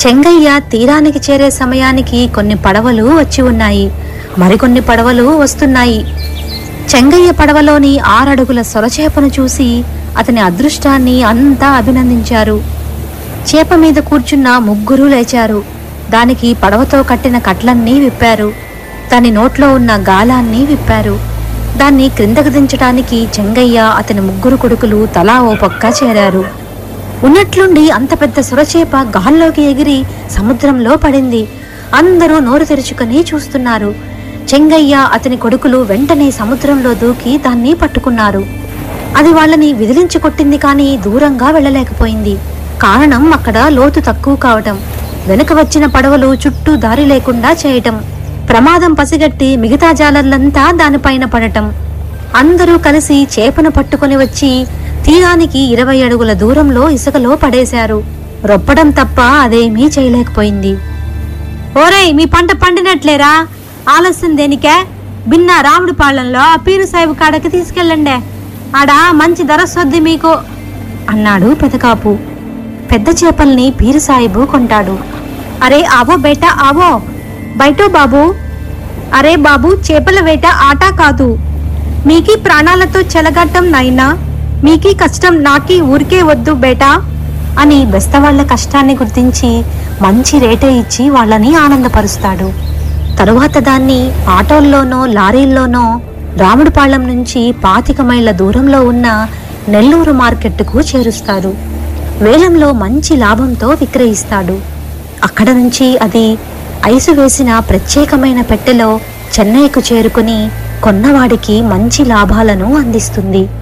చెంగయ్య తీరానికి చేరే సమయానికి కొన్ని పడవలు వచ్చి ఉన్నాయి మరికొన్ని పడవలు వస్తున్నాయి చెంగయ్య పడవలోని ఆరడుగుల సొరచేపను చూసి అతని అదృష్టాన్ని అంతా అభినందించారు చేప మీద కూర్చున్న ముగ్గురు లేచారు దానికి పడవతో కట్టిన కట్లన్నీ విప్పారు దాని నోట్లో ఉన్న గాలాన్ని విప్పారు దాన్ని క్రిందకు దించడానికి చెంగయ్య అతని ముగ్గురు కొడుకులు తలా ఓ పక్క చేరారు ఉన్నట్లుండి అంత పెద్ద సొరచేప గాల్లోకి ఎగిరి సముద్రంలో పడింది అందరూ నోరు తెరుచుకొని చూస్తున్నారు చెంగయ్య అతని కొడుకులు వెంటనే సముద్రంలో దూకి దాన్ని పట్టుకున్నారు అది వాళ్ళని విదిలించి కొట్టింది కానీ దూరంగా వెళ్ళలేకపోయింది కారణం అక్కడ లోతు తక్కువ కావటం వెనుక వచ్చిన పడవలు చుట్టూ దారి లేకుండా చేయటం ప్రమాదం పసిగట్టి మిగతా జాలర్లంతా దానిపైన పడటం అందరూ కలిసి చేపను పట్టుకొని వచ్చి తీరానికి ఇరవై అడుగుల దూరంలో ఇసుకలో పడేశారు రొప్పడం తప్ప అదేమీ చేయలేకపోయింది ఓరేయ్ మీ పంట పండినట్లేరా ఆలస్యం దేనికే బిన్న రాముడి పాళ్లంలో ఆ పీరు సాహిబ్ కాడకి తీసుకెళ్ళండి ఆడ మంచి ధర సొద్ది మీకు అన్నాడు పెదకాపు పెద్ద చేపల్ని పీరు సాహిబు కొంటాడు అరే ఆవో బేటా ఆవో బయటో బాబు అరే బాబు చేపల వేట ఆట కాదు మీకీ ప్రాణాలతో చెలగట్టం నైనా మీకీ కష్టం నాకీ ఊరికే వద్దు బేటా అని బెస్తవాళ్ల కష్టాన్ని గుర్తించి మంచి రేటే ఇచ్చి వాళ్ళని ఆనందపరుస్తాడు తరువాత దాన్ని ఆటోల్లోనో లారీల్లోనో రాముడిపాళెం నుంచి పాతిక మైళ్ళ దూరంలో ఉన్న నెల్లూరు మార్కెట్టుకు చేరుస్తాడు వేలంలో మంచి లాభంతో విక్రయిస్తాడు అక్కడ నుంచి అది ఐసు వేసిన ప్రత్యేకమైన పెట్టెలో చెన్నైకు చేరుకుని కొన్నవాడికి మంచి లాభాలను అందిస్తుంది